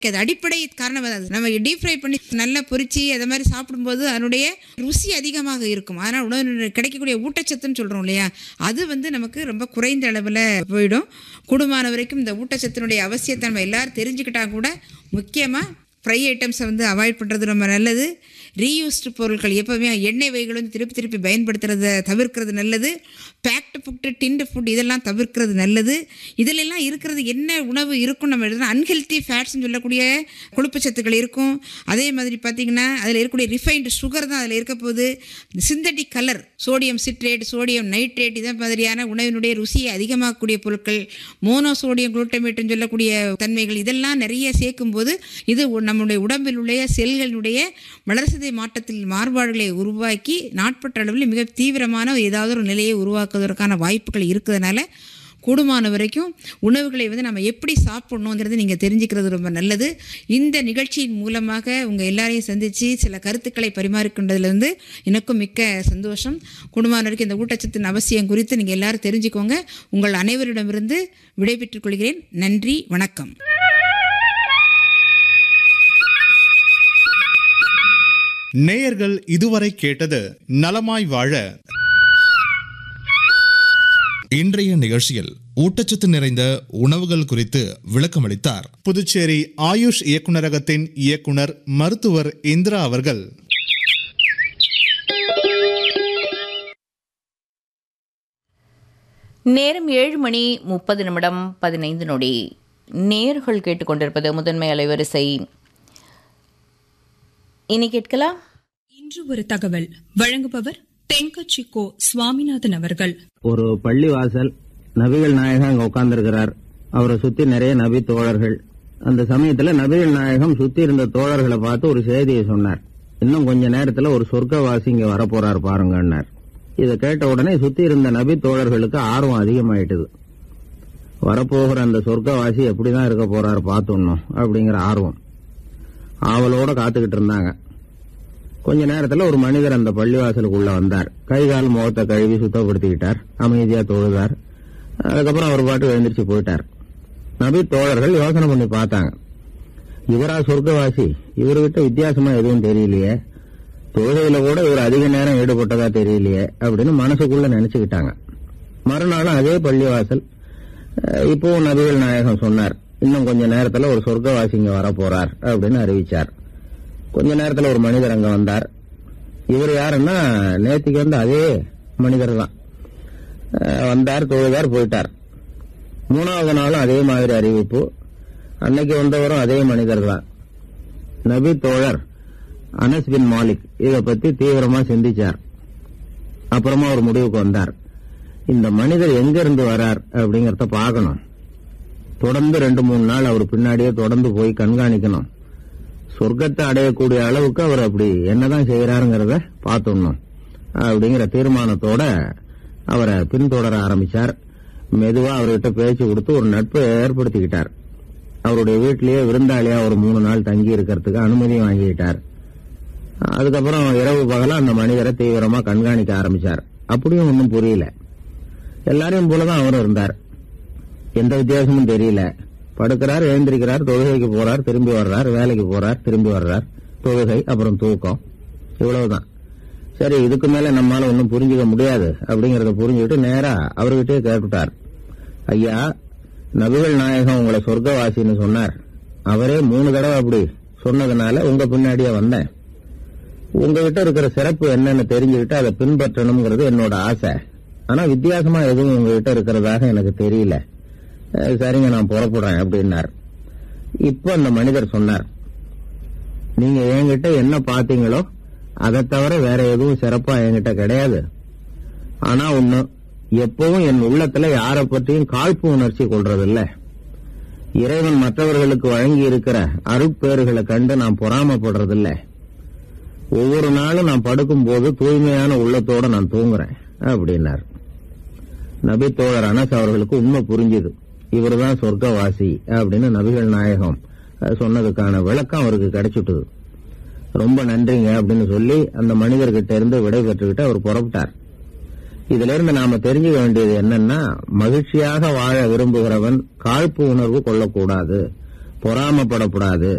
அது அடிப்படை காரணம் அது நம்ம டீப் ஃப்ரை பண்ணி நல்லா பொரிச்சு அதை மாதிரி சாப்பிடும்போது அதனுடைய ருசி அதிகமாக இருக்கும் அதனால் உணவு கிடைக்கக்கூடிய ஊட்டச்சத்துன்னு சொல்கிறோம் இல்லையா அது வந்து நமக்கு ரொம்ப குறைந்த அளவில் போயிடும் கூடுமான வரைக்கும் இந்த ஊட்டச்சத்தினுடைய அவசியத்தை நம்ம எல்லாரும் தெரிஞ்சுக்கிட்டா கூட முக்கியமாக ஃப்ரை ஐட்டம்ஸை வந்து அவாய்ட் பண்ணுறது ரொம்ப நல்லது ரீயூஸ்டு பொருட்கள் எப்போவுமே எண்ணெய் வகைகள் வந்து திருப்பி திருப்பி பயன்படுத்துறத தவிர்க்கிறது நல்லது பேக்டு ஃபுட்டு டின்டு ஃபுட் இதெல்லாம் தவிர்க்கிறது நல்லது இதிலெல்லாம் இருக்கிறது என்ன உணவு இருக்கும் நம்ம எழுதுனா அன்ஹெல்த்தி ஃபேட்ஸ்னு சொல்லக்கூடிய கொழுப்பு சத்துக்கள் இருக்கும் அதே மாதிரி பார்த்திங்கன்னா அதில் இருக்கக்கூடிய ரிஃபைன்டு சுகர் தான் அதில் இருக்க போகுது synthetic colour sodium citrate sodium nitrate இதே மாதிரியான உணவினுடைய ருசியை அதிகமாக்கக்கூடிய பொருட்கள் மோனோ சோடியம் குளூட்டமேட்டுன்னு சொல்லக்கூடிய தன்மைகள் இதெல்லாம் நிறைய சேர்க்கும்போது இது உ- நம்முடைய உடம்பில் உள்ள செல்களினுடைய வளர்சிதை மாற்றத்தில் மாறுபாடுகளை உருவாக்கி நாட்பட்ட அளவில் மிக தீவிரமான ஏதாவது ஒரு நிலையை உருவாக்குவதற்கான வாய்ப்புகள் இருக்கிறதுனால கூடுமான வரைக்கும் உணவுகளை வந்து நம்ம எப்படி சாப்பிடணுங்கிறது நீங்கள் தெரிஞ்சுக்கிறது ரொம்ப நல்லது இந்த நிகழ்ச்சியின் மூலமாக உங்கள் எல்லாரையும் சந்தித்து சில கருத்துக்களை பரிமாறிக்கொண்டதுலேருந்து எனக்கும் மிக்க சந்தோஷம் கூடுமான வரைக்கும் இந்த ஊட்டச்சத்தின் அவசியம் குறித்து நீங்கள் எல்லாரும் தெரிஞ்சுக்கோங்க உங்கள் அனைவரிடமிருந்து விடைபெற்றுக் கொள்கிறேன் நன்றி வணக்கம் நேயர்கள் இதுவரை கேட்டது நலமாய் வாழ இன்றைய நிகழ்ச்சியில் ஊட்டச்சத்து நிறைந்த உணவுகள் குறித்து விளக்கமளித்தார் புதுச்சேரி ஆயுஷ் இயக்குனரகத்தின் இயக்குனர் மருத்துவர் இந்திரா அவர்கள் நேரம் ஏழு மணி முப்பது நிமிடம் பதினைந்து நொடி நேர்கள் கேட்டுக்கொண்டிருப்பது முதன்மை அலைவரிசை இனி கேட்கலாம் இன்று ஒரு தகவல் வழங்குபவர் தென்கட்சி கோ சுவாமிநாதன் அவர்கள் ஒரு பள்ளி வாசல் நபிகள் நாயகம் அங்க உட்கார்ந்திருக்கிறார் அவரை சுத்தி நிறைய நபி தோழர்கள் அந்த சமயத்துல நபிகள் நாயகம் சுத்தி இருந்த தோழர்களை பார்த்து ஒரு செய்தியை சொன்னார் இன்னும் கொஞ்ச நேரத்துல ஒரு சொர்க்கவாசி இங்க வரப்போறார் பாருங்கன்னார் இதை கேட்ட உடனே சுத்தி இருந்த நபி தோழர்களுக்கு ஆர்வம் அதிகமாயிட்டுது வரப்போகிற அந்த சொர்க்கவாசி எப்படிதான் இருக்க போறார் பார்த்துடணும் அப்படிங்கிற ஆர்வம் ஆவலோட காத்துக்கிட்டு இருந்தாங்க கொஞ்ச நேரத்துல ஒரு மனிதர் அந்த பள்ளிவாசலுக்குள்ள வந்தார் கை கால் முகத்தை கழுவி சுத்தப்படுத்திக்கிட்டார் அமைதியா தொழுதார் அதுக்கப்புறம் அவர் பாட்டு எழுந்திருச்சு போயிட்டார் நபி தோழர்கள் யோசனை பண்ணி பார்த்தாங்க இவரா சொர்க்கவாசி இவர்கிட்ட வித்தியாசமா எதுவும் தெரியலையே தொழுகையில கூட இவர் அதிக நேரம் ஈடுபட்டதா தெரியலையே அப்படின்னு மனசுக்குள்ள நினைச்சுக்கிட்டாங்க மறுநாளும் அதே பள்ளிவாசல் அஹ், இப்பவும் நபிகள் நாயகம் சொன்னார் இன்னும் கொஞ்ச நேரத்துல ஒரு சொர்க்கவாசி இங்க வர போறார் அப்படின்னு அறிவிச்சார் கொஞ்ச நேரத்துல ஒரு மனிதர் அங்க வந்தார் இவர் யாருன்னா நேத்திக்கு வந்து அதே மனிதர் தான் அஹ் வந்தார் தொழுதார் போயிட்டார் மூணாவது நாளும் அதே மாதிரி அறிவிப்பு அன்னைக்கு வந்தவரும் அதே மனிதர் தான் நபி தோழர் அனஸ் பின் மாலிக் இத பத்தி தீவிரமா சிந்திச்சார் அப்புறமா ஒரு முடிவுக்கு வந்தார் இந்த மனிதர் எங்க இருந்து வரார் அப்படிங்கறத பார்க்கணும் தொடர்ந்து ரெண்டு மூணு நாள் அவர் பின்னாடியே தொடர்ந்து போய் கண்காணிக்கணும் சொர்க்கத்தை அடையக்கூடிய அளவுக்கு அவர் அப்படி என்னதான் செய்யறாருங்கிறத பார்த்துடணும் அப்படிங்கிற தீர்மானத்தோட அவரை பின்தொடர ஆரம்பிச்சார் மெதுவா அவர்கிட்ட பேச்சு கொடுத்து ஒரு நட்பை ஏற்படுத்திக்கிட்டார் அவருடைய வீட்டிலேயே விருந்தாளியா ஒரு மூணு நாள் தங்கி இருக்கிறதுக்கு அனுமதி வாங்கிக்கிட்டார் அதுக்கப்புறம் இரவு பகலா அந்த மனிதரை தீவிரமா கண்காணிக்க ஆரம்பிச்சார் அப்படியும் ஒன்றும் புரியல எல்லாரையும் போலதான் அவரும் இருந்தார் எந்த வித்தியாசமும் தெரியல படுக்கிறார் எழுந்திருக்கிறார் தொழுகைக்கு போறார் திரும்பி வர்றார் வேலைக்கு போறார் திரும்பி வர்றார் தொழுகை அப்புறம் தூக்கம் இவ்வளவுதான் சரி இதுக்கு மேல நம்மால ஒன்றும் புரிஞ்சுக்க முடியாது அப்படிங்கறத புரிஞ்சுக்கிட்டு நேரா அவர்கிட்டயே கேட்டுட்டார் ஐயா நபிகள் நாயகம் உங்களை சொர்க்கவாசின்னு சொன்னார் அவரே மூணு தடவை அப்படி சொன்னதுனால உங்க பின்னாடியே வந்தேன் உங்ககிட்ட இருக்கிற சிறப்பு என்னன்னு தெரிஞ்சுக்கிட்டு அதை பின்பற்றணுங்கிறது என்னோட ஆசை ஆனா வித்தியாசமா எதுவும் உங்ககிட்ட இருக்கிறதாக எனக்கு தெரியல அஹ் சரிங்க நான் புறப்படுறேன் அப்படின்னார் இப்ப அந்த மனிதர் சொன்னார் நீங்க என்கிட்ட என்ன பாத்தீங்களோ அதை தவிர வேற எதுவும் சிறப்பா என்கிட்ட கிடையாது ஆனா ஒண்ணு எப்பவும் என் உள்ளத்துல யார பற்றியும் காழ்ப்பு உணர்ச்சி கொள்றதில்ல இறைவன் மற்றவர்களுக்கு வழங்கி இருக்கிற அருட்பேறுகளை கண்டு நான் பொறாமப்படுறதில்ல ஒவ்வொரு நாளும் நான் படுக்கும் போது தூய்மையான உள்ளத்தோட நான் தூங்குறேன் அப்படின்னார் நபி தோழர் அனஸ் அவர்களுக்கு உண்மை புரிஞ்சுது இவர்தான் சொர்க்கவாசி அப்படின்னு நபிகள் நாயகம் அஹ், சொன்னதுக்கான விளக்கம் அவருக்கு கிடைச்சுட்டுது ரொம்ப நன்றிங்க அப்படின்னு சொல்லி அந்த மனிதர்கிட்ட இருந்து விடை பெற்றுக்கிட்டு அவர் புறப்பட்டார் இதுல இருந்து நாம தெரிஞ்சுக்க வேண்டியது என்னன்னா மகிழ்ச்சியாக வாழ விரும்புகிறவன் காழ்ப்பு உணர்வு கொள்ளக்கூடாது பொறாமப்படக்கூடாது